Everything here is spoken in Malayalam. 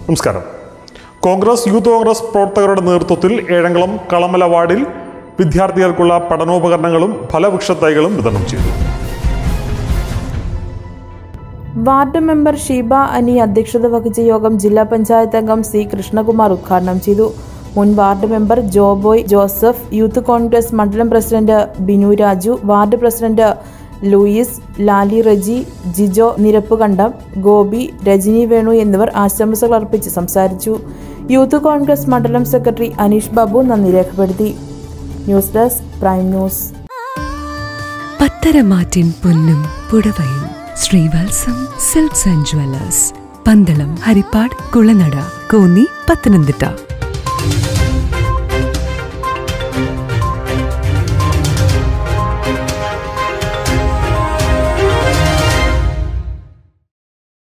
നമസ്കാരം കോൺഗ്രസ് യൂത്ത് കോൺഗ്രസ് പ്രവർത്തകരുടെ നേതൃത്വത്തിൽ ഏഴംകുളം കളമല വാർഡിൽ വിദ്യാർത്ഥികൾക്കുള്ള പഠനോപകരണങ്ങളും ഫലവൃക്ഷത്തൈകളും വിതരണം ചെയ്തു വാർഡ് മെമ്പർ ഷീബ അനി അധ്യക്ഷത വഹിച്ച യോഗം ജില്ലാ പഞ്ചായത്ത് അംഗം സി കൃഷ്ണകുമാർ ഉദ്ഘാടനം ചെയ്തു മുൻ ward member Joboy Joseph youth Congress മണ്ഡലം president Binu Raju ward president Louis Lali Reji Jijo Nirappukandam Gopi Rajani Venu എന്നിവർ ആശംസകൾ അർപ്പിച്ച് സംസാരിച്ചു യൂത്ത് കോൺഗ്രസ് മണ്ഡലം സെക്രട്ടറി അനീഷ് ബാബു നന്ദി രേഖപ്പെടുത്തി ന്യൂസ് ഡെസ്ക് പ്രൈം ന്യൂസ് പത്തരമാറ്റിൻ പൊന്നും പുടവയും Sreevalsam silks and jewellers Pandalam Harippad Kulanada Konni Pathanamthitta